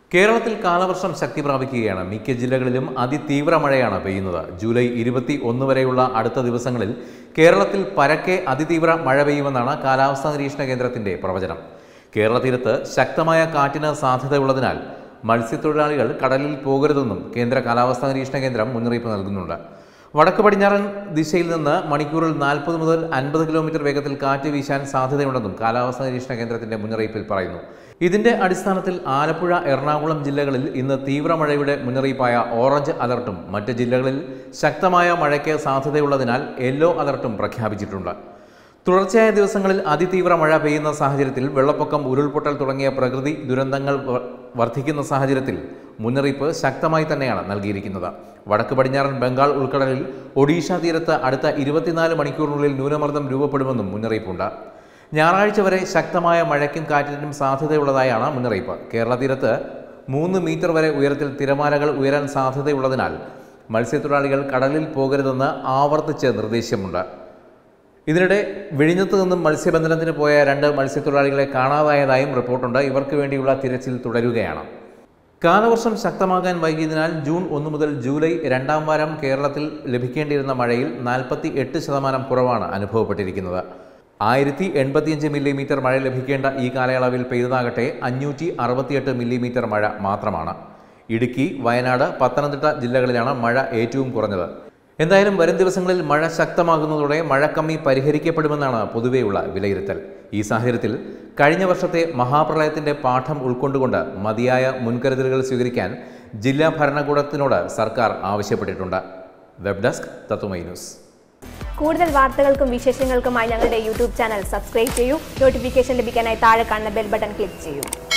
കേരളത്തിൽ കാലവർഷം ശക്തി പ്രാപിക്കുകയാണ് മിക്ക ജില്ലകളിലും അതിതീവ്ര മഴയാണ് പെയ്യുന്നത് ജൂലൈ ഇരുപത്തി ഒന്ന് വരെയുള്ള അടുത്ത ദിവസങ്ങളിൽ കേരളത്തിൽ പരക്കെ അതിതീവ്ര മഴ പെയ്യുമെന്നാണ് കാലാവസ്ഥാ നിരീക്ഷണ കേന്ദ്രത്തിന്റെ പ്രവചനം കേരള തീരത്ത് ശക്തമായ കാറ്റിന് സാധ്യതയുള്ളതിനാൽ മത്സ്യത്തൊഴിലാളികൾ കടലിൽ പോകരുതെന്നും കേന്ദ്ര കാലാവസ്ഥാ നിരീക്ഷണ കേന്ദ്രം മുന്നറിയിപ്പ് നൽകുന്നുണ്ട് വടക്ക് പടിഞ്ഞാറൻ ദിശയിൽ നിന്ന് മണിക്കൂറിൽ നാൽപ്പത് മുതൽ അൻപത് കിലോമീറ്റർ വേഗത്തിൽ കാറ്റ് വീശാൻ സാധ്യതയുണ്ടെന്നും കാലാവസ്ഥാ നിരീക്ഷണ കേന്ദ്രത്തിന്റെ മുന്നറിയിപ്പിൽ പറയുന്നു ഇതിന്റെ അടിസ്ഥാനത്തിൽ ആലപ്പുഴ എറണാകുളം ജില്ലകളിൽ ഇന്ന് തീവ്ര മഴയുടെ മുന്നറിയിപ്പായ ഓറഞ്ച് അലർട്ടും മറ്റ് ജില്ലകളിൽ ശക്തമായ മഴയ്ക്ക് സാധ്യതയുള്ളതിനാൽ യെല്ലോ അലർട്ടും പ്രഖ്യാപിച്ചിട്ടുണ്ട് തുടർച്ചയായ ദിവസങ്ങളിൽ അതിതീവ്ര മഴ പെയ്യുന്ന സാഹചര്യത്തിൽ വെള്ളപ്പൊക്കം ഉരുൾപൊട്ടൽ തുടങ്ങിയ പ്രകൃതി ദുരന്തങ്ങൾ വ- വർദ്ധിക്കുന്ന സാഹചര്യത്തിൽ മുന്നറിയിപ്പ് ശക്തമായി തന്നെയാണ് നൽകിയിരിക്കുന്നത് വടക്ക് പടിഞ്ഞാറൻ ബംഗാൾ ഉൾക്കടലിൽ ഒഡീഷ തീരത്ത് അടുത്ത ഇരുപത്തിനാല് മണിക്കൂറിനുള്ളിൽ ന്യൂനമർദ്ദം രൂപപ്പെടുമെന്നും മുന്നറിയിപ്പുണ്ട് ഞായറാഴ്ച വരെ ശക്തമായ മഴയ്ക്കും കാറ്റിനും സാധ്യതയുള്ളതായാണ് മുന്നറിയിപ്പ് കേരള തീരത്ത് മൂന്ന് മീറ്റർ വരെ ഉയരത്തിൽ തിരമാലകൾ ഉയരാൻ സാധ്യതയുള്ളതിനാൽ മത്സ്യത്തൊഴിലാളികൾ കടലിൽ പോകരുതെന്ന് ആവർത്തിച്ച് നിർദ്ദേശമുണ്ട് ഇതിനിടെ വിഴിഞ്ഞത്ത് നിന്നും മത്സ്യബന്ധനത്തിന് പോയ രണ്ട് മത്സ്യത്തൊഴിലാളികളെ കാണാതായതായും റിപ്പോർട്ടുണ്ട് ഇവർക്ക് വേണ്ടിയുള്ള തിരച്ചിൽ തുടരുകയാണ് കാലവർഷം ശക്തമാകാൻ വൈകിയതിനാൽ ജൂൺ ഒന്ന് മുതൽ ജൂലൈ രണ്ടാം വാരം കേരളത്തിൽ ലഭിക്കേണ്ടിയിരുന്ന മഴയിൽ നാൽപ്പത്തി എട്ട് ശതമാനം കുറവാണ് അനുഭവപ്പെട്ടിരിക്കുന്നത് ആയിരത്തി എൺപത്തിയഞ്ച് മില്ലിമീറ്റർ മഴ ലഭിക്കേണ്ട ഈ കാലയളവിൽ പെയ്തതാകട്ടെ അഞ്ഞൂറ്റി അറുപത്തിയെട്ട് മില്ലിമീറ്റർ മഴ മാത്രമാണ് ഇടുക്കി വയനാട് പത്തനംതിട്ട ജില്ലകളിലാണ് മഴ ഏറ്റവും കുറഞ്ഞത് എന്തായാലും വരും ദിവസങ്ങളിൽ മഴ ശക്തമാകുന്നതോടെ മഴക്കമ്മി പരിഹരിക്കപ്പെടുമെന്നാണ് പൊതുവെയുള്ള വിലയിരുത്തൽ ഈ സാഹചര്യത്തിൽ കഴിഞ്ഞ വർഷത്തെ മഹാപ്രളയത്തിന്റെ പാഠം ഉൾക്കൊണ്ടുകൊണ്ട് മതിയായ മുൻകരുതലുകൾ സ്വീകരിക്കാൻ ജില്ലാ ഭരണകൂടത്തിനോട് സർക്കാർ ആവശ്യപ്പെട്ടിട്ടുണ്ട് വെബ് ഡെസ്ക് തത്വമൈ ന്യൂസ് കൂടുതൽ വാർത്തകൾക്കും വിശേഷങ്ങൾക്കുമായി ഞങ്ങളുടെ യൂട്യൂബ് ചാനൽ സബ്സ്ക്രൈബ് ചെയ്യൂ നോട്ടിഫിക്കേഷൻ ലഭിക്കാനായി താഴെ കാണുന്ന ബെൽ ബട്ടൺ ക്ലിക്ക് ചെയ്യൂ